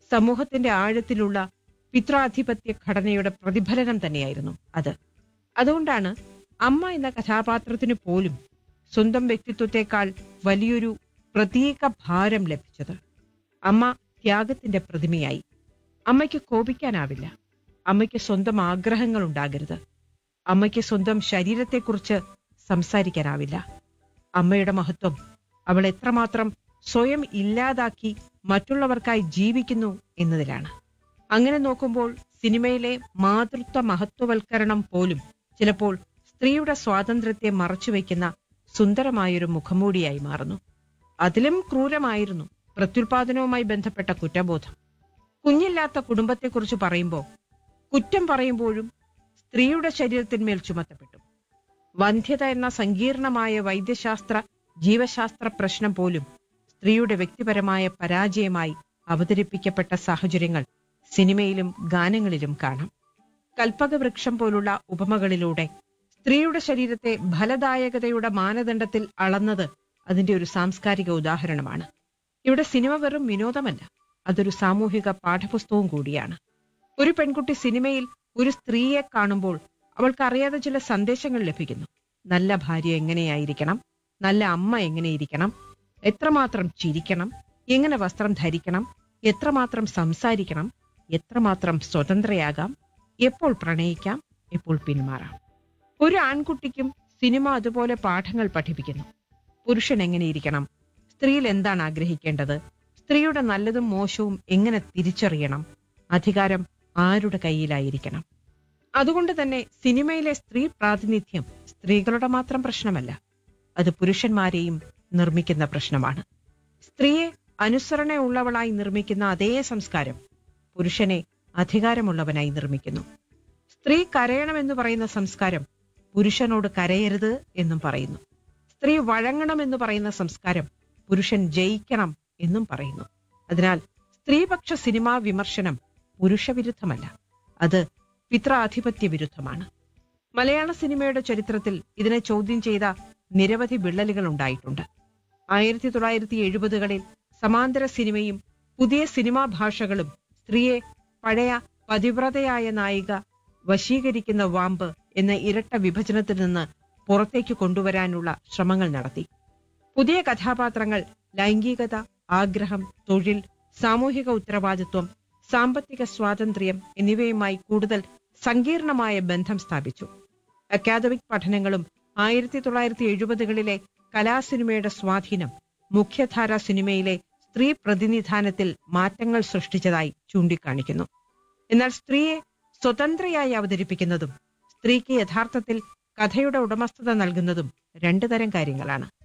സമൂഹത്തിന്റെ ആഴത്തിലുള്ള പിത്രാധിപത്യ ഘടനയുടെ പ്രതിഫലനം തന്നെയായിരുന്നു അത് അതുകൊണ്ടാണ് അമ്മ എന്ന കഥാപാത്രത്തിന് പോലും സ്വന്തം വ്യക്തിത്വത്തെക്കാൾ വലിയൊരു പ്രത്യേക ഭാരം ലഭിച്ചത് അമ്മ ത്യാഗത്തിന്റെ പ്രതിമയായി അമ്മയ്ക്ക് കോപിക്കാനാവില്ല അമ്മയ്ക്ക് സ്വന്തം ആഗ്രഹങ്ങൾ ഉണ്ടാകരുത് അമ്മയ്ക്ക് സ്വന്തം ശരീരത്തെക്കുറിച്ച് സംസാരിക്കാനാവില്ല അമ്മയുടെ മഹത്വം അവൾ എത്രമാത്രം സ്വയം ഇല്ലാതാക്കി മറ്റുള്ളവർക്കായി ജീവിക്കുന്നു എന്നതിലാണ് അങ്ങനെ നോക്കുമ്പോൾ സിനിമയിലെ മാതൃത്വ മഹത്വവൽക്കരണം പോലും ചിലപ്പോൾ സ്ത്രീയുടെ സ്വാതന്ത്ര്യത്തെ മറച്ചുവെക്കുന്ന സുന്ദരമായൊരു മുഖംമൂടിയായി മാറുന്നു അതിലും ക്രൂരമായിരുന്നു പ്രത്യുൽപാദനവുമായി ബന്ധപ്പെട്ട കുറ്റബോധം കുഞ്ഞില്ലാത്ത കുടുംബത്തെക്കുറിച്ച് പറയുമ്പോൾ കുറ്റം പറയുമ്പോഴും സ്ത്രീയുടെ ശരീരത്തിന്മേൽ ചുമത്തപ്പെട്ടു വന്ധ്യത എന്ന സങ്കീർണമായ വൈദ്യശാസ്ത്ര ജീവശാസ്ത്ര പ്രശ്നം പോലും സ്ത്രീയുടെ വ്യക്തിപരമായ പരാജയമായി അവതരിപ്പിക്കപ്പെട്ട സാഹചര്യങ്ങൾ സിനിമയിലും ഗാനങ്ങളിലും കാണാം കൽപ്പകവൃക്ഷം പോലുള്ള ഉപമകളിലൂടെ സ്ത്രീയുടെ ശരീരത്തെ ഫലദായകതയുടെ മാനദണ്ഡത്തിൽ അളന്നത് അതിന്റെ ഒരു സാംസ്കാരിക ഉദാഹരണമാണ് ഇവിടെ സിനിമ വെറും വിനോദമല്ല അതൊരു സാമൂഹിക പാഠപുസ്തകവും കൂടിയാണ് ഒരു പെൺകുട്ടി സിനിമയിൽ ഒരു സ്ത്രീയെ കാണുമ്പോൾ അവൾക്ക് അറിയാതെ ചില സന്ദേശങ്ങൾ ലഭിക്കുന്നു നല്ല ഭാര്യ എങ്ങനെയായിരിക്കണം നല്ല അമ്മ എങ്ങനെയിരിക്കണം എത്രമാത്രം ചിരിക്കണം എങ്ങനെ വസ്ത്രം ധരിക്കണം എത്രമാത്രം സംസാരിക്കണം എത്രമാത്രം സ്വതന്ത്രയാകാം എപ്പോൾ പ്രണയിക്കാം എപ്പോൾ പിന്മാറാം ഒരു ആൺകുട്ടിക്കും സിനിമ അതുപോലെ പാഠങ്ങൾ പഠിപ്പിക്കുന്നു പുരുഷൻ എങ്ങനെയിരിക്കണം സ്ത്രീയിൽ എന്താണ് ആഗ്രഹിക്കേണ്ടത് സ്ത്രീയുടെ നല്ലതും മോശവും എങ്ങനെ തിരിച്ചറിയണം അധികാരം ആരുടെ കയ്യിലായിരിക്കണം അതുകൊണ്ട് തന്നെ സിനിമയിലെ സ്ത്രീ പ്രാതിനിധ്യം സ്ത്രീകളുടെ മാത്രം പ്രശ്നമല്ല അത് പുരുഷന്മാരെയും നിർമ്മിക്കുന്ന പ്രശ്നമാണ് സ്ത്രീയെ അനുസരണയുള്ളവളായി നിർമ്മിക്കുന്ന അതേ സംസ്കാരം പുരുഷനെ അധികാരമുള്ളവനായി നിർമ്മിക്കുന്നു സ്ത്രീ കരയണമെന്ന് പറയുന്ന സംസ്കാരം പുരുഷനോട് കരയരുത് എന്നും പറയുന്നു സ്ത്രീ വഴങ്ങണമെന്ന് പറയുന്ന സംസ്കാരം പുരുഷൻ ജയിക്കണം എന്നും പറയുന്നു അതിനാൽ സ്ത്രീപക്ഷ സിനിമാ വിമർശനം പുരുഷവിരുദ്ധമല്ല അത് പിത്രാധിപത്യ വിരുദ്ധമാണ് മലയാള സിനിമയുടെ ചരിത്രത്തിൽ ഇതിനെ ചോദ്യം ചെയ്ത നിരവധി വിള്ളലുകൾ ഉണ്ടായിട്ടുണ്ട് ആയിരത്തി തൊള്ളായിരത്തി എഴുപതുകളിൽ സമാന്തര സിനിമയും പുതിയ സിനിമാ ഭാഷകളും സ്ത്രീയെ പഴയ പതിവ്രതയായ നായിക വശീകരിക്കുന്ന വാമ്പ് എന്ന ഇരട്ട വിഭജനത്തിൽ നിന്ന് പുറത്തേക്ക് കൊണ്ടുവരാനുള്ള ശ്രമങ്ങൾ നടത്തി പുതിയ കഥാപാത്രങ്ങൾ ലൈംഗികത ആഗ്രഹം തൊഴിൽ സാമൂഹിക ഉത്തരവാദിത്വം സാമ്പത്തിക സ്വാതന്ത്ര്യം എന്നിവയുമായി കൂടുതൽ സങ്കീർണമായ ബന്ധം സ്ഥാപിച്ചു അക്കാദമിക് പഠനങ്ങളും ആയിരത്തി തൊള്ളായിരത്തി എഴുപതുകളിലെ കലാസിനിമയുടെ സ്വാധീനം മുഖ്യധാര സിനിമയിലെ സ്ത്രീ പ്രതിനിധാനത്തിൽ മാറ്റങ്ങൾ സൃഷ്ടിച്ചതായി ചൂണ്ടിക്കാണിക്കുന്നു എന്നാൽ സ്ത്രീയെ സ്വതന്ത്രയായി അവതരിപ്പിക്കുന്നതും സ്ത്രീക്ക് യഥാർത്ഥത്തിൽ കഥയുടെ ഉടമസ്ഥത നൽകുന്നതും രണ്ടു തരം കാര്യങ്ങളാണ്